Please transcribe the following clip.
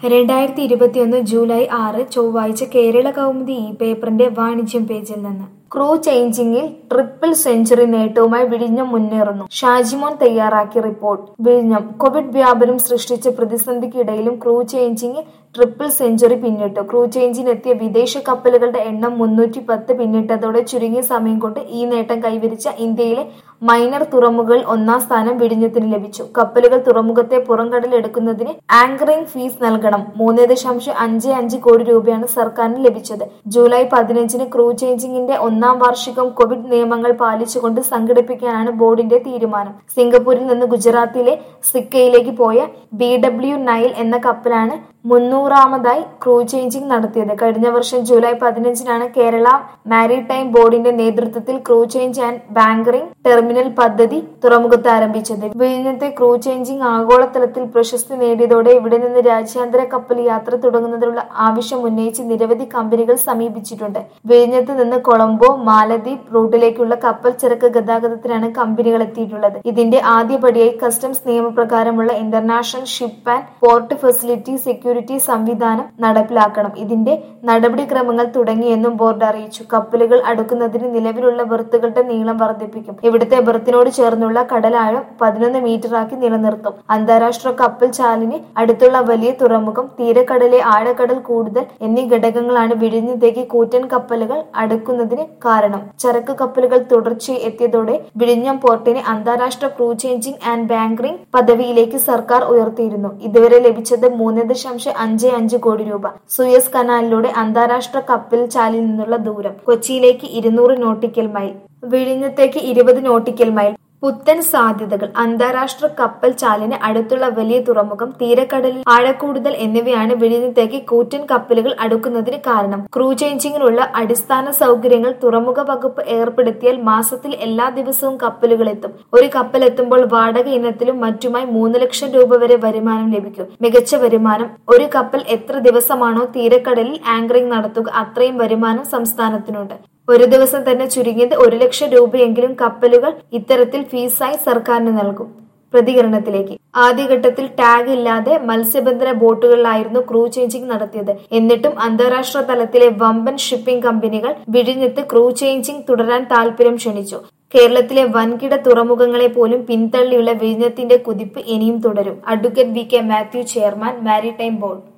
രണ്ടായിരത്തി ഇരുപത്തിയൊന്ന് ജൂലൈ ആറ് ചൊവ്വാഴ്ച കേരള കൗമുദി ഈ പേപ്പറിന്റെ വാണിജ്യം പേജിൽ നിന്ന് ക്രൂ ചേഞ്ചിങ്ങിൽ ട്രിപ്പിൾ സെഞ്ചുറി നേട്ടവുമായി വിഴിഞ്ഞം മുന്നേറുന്നു ഷാജിമോൻ തയ്യാറാക്കിയ റിപ്പോർട്ട് വിഴിഞ്ഞം കോവിഡ് വ്യാപനം സൃഷ്ടിച്ച പ്രതിസന്ധിക്കിടയിലും ക്രൂ ചേഞ്ചിങ് ട്രിപ്പിൾ സെഞ്ചുറി പിന്നിട്ടു ക്രൂ ചേഞ്ചിനെത്തിയ വിദേശ കപ്പലുകളുടെ എണ്ണം മുന്നൂറ്റി പത്ത് പിന്നിട്ടതോടെ ചുരുങ്ങിയ സമയം കൊണ്ട് ഈ നേട്ടം കൈവരിച്ച ഇന്ത്യയിലെ മൈനർ തുറമുഖങ്ങളിൽ ഒന്നാം സ്ഥാനം വിഴിഞ്ഞത്തിന് ലഭിച്ചു കപ്പലുകൾ തുറമുഖത്തെ പുറംകടലെടുക്കുന്നതിന് ആങ്കറിംഗ് ഫീസ് നൽകണം മൂന്ന് ദശാംശം അഞ്ച് അഞ്ച് കോടി രൂപയാണ് സർക്കാരിന് ലഭിച്ചത് ജൂലൈ പതിനഞ്ചിന് ക്രൂ ചേഞ്ചിങ്ങിന്റെ ഒന്നാം വാർഷികം കോവിഡ് നിയമങ്ങൾ പാലിച്ചുകൊണ്ട് സംഘടിപ്പിക്കാനാണ് ബോർഡിന്റെ തീരുമാനം സിംഗപ്പൂരിൽ നിന്ന് ഗുജറാത്തിലെ സിക്കയിലേക്ക് പോയ ബി ഡബ്ല്യു നൈൽ എന്ന കപ്പലാണ് മുന്നൂറാമതായി ക്രൂ ചേഞ്ചിങ് നടത്തിയത് കഴിഞ്ഞ വർഷം ജൂലൈ പതിനഞ്ചിനാണ് കേരള മാരിടൈം ബോർഡിന്റെ നേതൃത്വത്തിൽ crew change and bunkering terminal പദ്ധതി തുറമുഖത്ത് ആരംഭിച്ചത് വിഴിഞ്ഞത്തെ ക്രൂ ചേഞ്ചിങ് ആഗോളതലത്തിൽ പ്രശസ്തി നേടിയതോടെ ഇവിടെ നിന്ന് രാജ്യാന്തര കപ്പൽ യാത്ര തുടങ്ങുന്നതിനുള്ള ആവശ്യം ഉന്നയിച്ച് നിരവധി കമ്പനികൾ സമീപിച്ചിട്ടുണ്ട് വിഴിഞ്ഞത്ത് നിന്ന് കൊളംബോ മാലദ്വീപ് റൂട്ടിലേക്കുള്ള കപ്പൽ ചരക്ക് ഗതാഗതത്തിനാണ് കമ്പനികൾ എത്തിയിട്ടുള്ളത് ഇതിന്റെ ആദ്യപടിയായി കസ്റ്റംസ് നിയമപ്രകാരമുള്ള international ship and port facility security സംവിധാനം നടപ്പിലാക്കണം ഇതിന്റെ നടപടിക്രമങ്ങൾ തുടങ്ങിയെന്നും ബോർഡ് അറിയിച്ചു കപ്പലുകൾ അടുക്കുന്നതിന് നിലവിലുള്ള ബെർത്തുകളുടെ നീളം വർദ്ധിപ്പിക്കും ഇവിടുത്തെ ബെർത്തിനോട് ചേർന്നുള്ള കടലാഴം പതിനൊന്ന് മീറ്ററാക്കി നിലനിർത്തും അന്താരാഷ്ട്ര കപ്പൽ ചാലിന് അടുത്തുള്ള വലിയ തുറമുഖം തീരക്കടലെ ആഴക്കടൽ കൂടുതൽ എന്നീ ഘടകങ്ങളാണ് വിഴിഞ്ഞത്തേക്ക് കൂറ്റൻ കപ്പലുകൾ അടുക്കുന്നതിന് കാരണം ചരക്ക് കപ്പലുകൾ തുടർച്ചയായി എത്തിയതോടെ വിഴിഞ്ഞം പോർട്ടിനെ അന്താരാഷ്ട്ര ക്രൂ ചേഞ്ചിങ് ആൻഡ് ബാങ്കറിംഗ് പദവിയിലേക്ക് സർക്കാർ ഉയർത്തിയിരുന്നു ഇതുവരെ ലഭിച്ചത് മൂന്ന് ദശാംശം അഞ്ച് അഞ്ച് കോടി രൂപ സുയസ് കനാലിലൂടെ അന്താരാഷ്ട്ര കപ്പൽ ചാലിൽ നിന്നുള്ള ദൂരം കൊച്ചിയിലേക്ക് ഇരുന്നൂറ് നോട്ടിക്കൽ മൈൽ വിഴിഞ്ഞത്തേക്ക് ഇരുപത് നോട്ടിക്കൽ മൈൽ പുത്തൻ സാധ്യതകൾ അന്താരാഷ്ട്ര കപ്പൽ ചാലിന് അടുത്തുള്ള വലിയ തുറമുഖം തീരക്കടലിൽ ആഴക്കൂടുതൽ എന്നിവയാണ് വിഴിഞ്ഞത്തേക്ക് കൂറ്റൻ കപ്പലുകൾ അടുക്കുന്നതിന് കാരണം ക്രൂ ചേഞ്ചിങ്ങിനുള്ള അടിസ്ഥാന സൗകര്യങ്ങൾ തുറമുഖ വകുപ്പ് ഏർപ്പെടുത്തിയാൽ മാസത്തിൽ എല്ലാ ദിവസവും കപ്പലുകൾ എത്തും ഒരു കപ്പൽ എത്തുമ്പോൾ വാടക ഇനത്തിലും മറ്റുമായി മൂന്ന് ലക്ഷം രൂപ വരെ വരുമാനം ലഭിക്കും മികച്ച വരുമാനം ഒരു കപ്പൽ എത്ര ദിവസമാണോ തീരക്കടലിൽ ആങ്കറിംഗ് നടത്തുക അത്രയും വരുമാനം സംസ്ഥാനത്തിനുണ്ട് ഒരു ദിവസം തന്നെ ചുരുങ്ങിയത് ഒരു ലക്ഷം രൂപയെങ്കിലും കപ്പലുകൾ ഇത്തരത്തിൽ ഫീസായി സർക്കാരിന് നൽകും പ്രതികരണത്തിലേക്ക് ആദ്യഘട്ടത്തിൽ ടാഗ് ഇല്ലാതെ മത്സ്യബന്ധന ബോട്ടുകളിലായിരുന്നു ക്രൂ ചേഞ്ചിങ് നടത്തിയത് എന്നിട്ടും അന്താരാഷ്ട്ര തലത്തിലെ വമ്പൻ ഷിപ്പിംഗ് കമ്പനികൾ വിഴിഞ്ഞത്ത് ക്രൂ ചേഞ്ചിങ് തുടരാൻ താൽപര്യം ക്ഷണിച്ചു കേരളത്തിലെ വൻകിട തുറമുഖങ്ങളെ പോലും പിന്തള്ളിയുള്ള വിഴിഞ്ഞത്തിന്റെ കുതിപ്പ് ഇനിയും തുടരും advocate V K Mathew chairman maritime board